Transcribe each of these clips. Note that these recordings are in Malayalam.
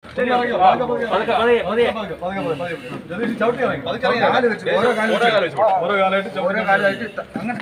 ഓരോ കാലമായിട്ട് ഓരോ കാലമായിട്ട് ത- അങ്ങനെ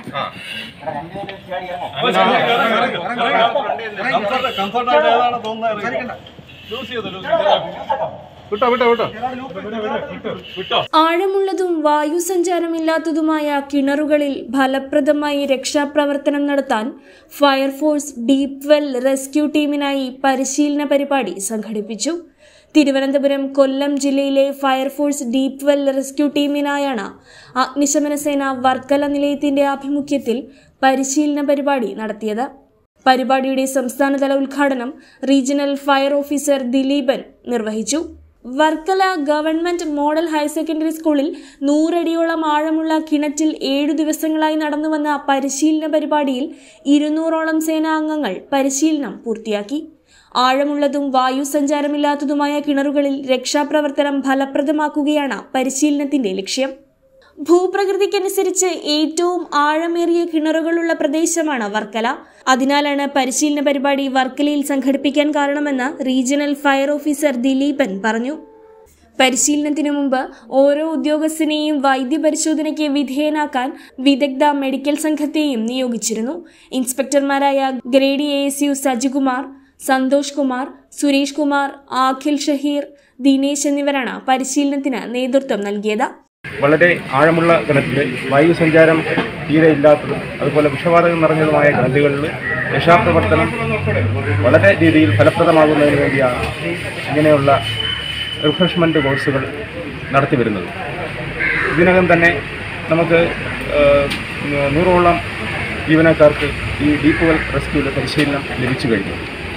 കംഫർട്ട് കംഫർട്ടായിട്ട് ഏതാണ് തോന്നുന്നത് ലൂസ് ചെയ്തോ ലൂസ് വിട്ടോ വിട്ടോ വിട്ടോ വിട്ടോ ആഴമുള്ളതും വായുസഞ്ചാരമില്ലാത്തതുമായ കിണറുകളിൽ ഫലപ്രദമായി രക്ഷാപ്രവർത്തനം നടത്താൻ ഫയർഫോഴ്സ് ഡീപ് വെൽ റെസ്ക്യൂ ടീമിനായി പരിശീലന പരിപാടി സംഘടിപ്പിച്ചു തിരുവനന്തപുരം കൊല്ലം ജില്ലയിലെ ഫയർഫോഴ്സ് ഡീപ് വെൽ റെസ്ക്യൂ ടീമിനായാണ് അഗ്നിശമന സേന വർക്കല നിലയത്തിന്റെ ആഭിമുഖ്യത്തിൽ പരിശീലന പരിപാടി നടത്തിയത് പരിപാടിയുടെ സംസ്ഥാനതല ഉദ്ഘാടനം റീജിയണൽ ഫയർ ഓഫീസർ ദിലീപൻ നിർവഹിച്ചു Varkala government model higher secondary സ്കൂളിൽ നൂറടിയോളം ആഴമുള്ള കിണറ്റിൽ ഏഴു ദിവസങ്ങളായി നടന്നുവന്ന പരിശീലന പരിപാടിയിൽ ഇരുന്നൂറോളം സേനാംഗങ്ങൾ പരിശീലനം പൂർത്തിയാക്കി ആഴമുള്ളതും വായു സഞ്ചാരമില്ലാത്തതുമായ കിണറുകളിൽ രക്ഷാപ്രവർത്തനം ഫലപ്രദമാക്കുകയാണ് പരിശീലനത്തിന്റെ ലക്ഷ്യം ഭൂപ്രകൃതിക്കനുസരിച്ച് ഏറ്റവും ആഴമേറിയ കിണറുകളുള്ള പ്രദേശമാണ് വർക്കല അതിനാലാണ് പരിശീലന പരിപാടി വർക്കലയിൽ സംഘടിപ്പിക്കാൻ കാരണമെന്ന് റീജിയണൽ ഫയർ ഓഫീസർ ദിലീപൻ പറഞ്ഞു പരിശീലനത്തിനു മുമ്പ് ഓരോ ഉദ്യോഗസ്ഥനെയും വൈദ്യപരിശോധനയ്ക്ക് വിധേയനാക്കാൻ വിദഗ്ധ മെഡിക്കൽ സംഘത്തെയും നിയോഗിച്ചിരുന്നു ഇൻസ്പെക്ടർമാരായ grade A S U Sajikumar Santhosh Kumar Suresh Kumar Akhil Shaheer Dinesh എന്നിവരാണ് പരിശീലനത്തിന് നേതൃത്വം നൽകിയത് വളരെ ആഴമുള്ള കിണറ്റിൽ വായു സഞ്ചാരം തീരെ ഇല്ലാത്തതും അതുപോലെ വിഷവാതകം നിറഞ്ഞതുമായ കിണറ്റുകളിൽ രക്ഷാപ്രവർത്തനം വളരെ രീതിയിൽ ഫലപ്രദമാകുന്നതിന് വേണ്ടിയാണ് ഇങ്ങനെയുള്ള റിഫ്രഷ്മെൻറ്റ് കോഴ്സുകൾ നടത്തി വരുന്നത് ഇതിനകം തന്നെ നമുക്ക് ഏഹ്, നൂറോളം ജീവനക്കാർക്ക് ഈ ഡീപ്പ് വെൽ റെസ്ക്യൂവിൽ പരിശീലനം ലഭിച്ചു കഴിഞ്ഞു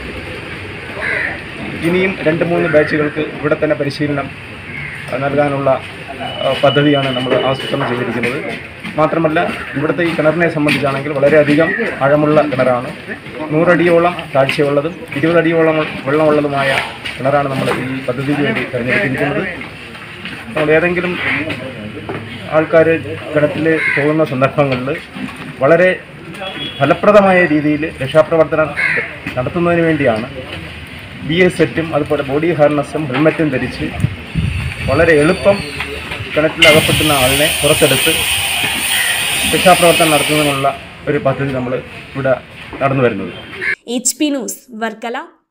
ഇനിയും രണ്ട് മൂന്ന് ബാച്ചുകൾക്ക് ഇവിടെ തന്നെ പരിശീലനം അഹ് നൽകാനുള്ള അഹ് പദ്ധതിയാണ് നമ്മൾ ആസൂത്രണം ചെയ്തിരിക്കുന്നത് മാത്രമല്ല ഇവിടുത്തെ ഈ കിണറിനെ സംബന്ധിച്ചാണെങ്കിൽ വളരെയധികം ആഴമുള്ള കിണറാണ് നൂറടിയോളം താഴ്ചയുള്ളതും ഇരുപതടിയോളം വെള്ളമുള്ളതുമായ കിണറാണ് നമ്മൾ ഈ പദ്ധതിക്ക് വേണ്ടി തിരഞ്ഞെടുത്തിരിക്കുന്നത് നമ്മൾ ഏതെങ്കിലും ആൾക്കാർ കിണറ്റിൽ പോകുന്ന സന്ദർഭങ്ങളിൽ വളരെ ഫലപ്രദമായ രീതിയിൽ രക്ഷാപ്രവർത്തനം നടത്തുന്നതിന് വേണ്ടിയാണ് ബി എസ് സെറ്റും അതുപോലെ ബോഡി ഹാർനസും ഹെൽമറ്റും ധരിച്ച് വളരെ എളുപ്പം കിണറ്റിൽ അകപ്പെട്ടുന്ന ആളിനെ പുറത്തെടുത്ത് രക്ഷാപ്രവർത്തനം നടത്തുന്നതിനുള്ള ഒരു പദ്ധതി നമ്മൾ ഇവിടെ നടന്നു വരുന്നത് എച്ച് പി ന്യൂസ് വർക്കല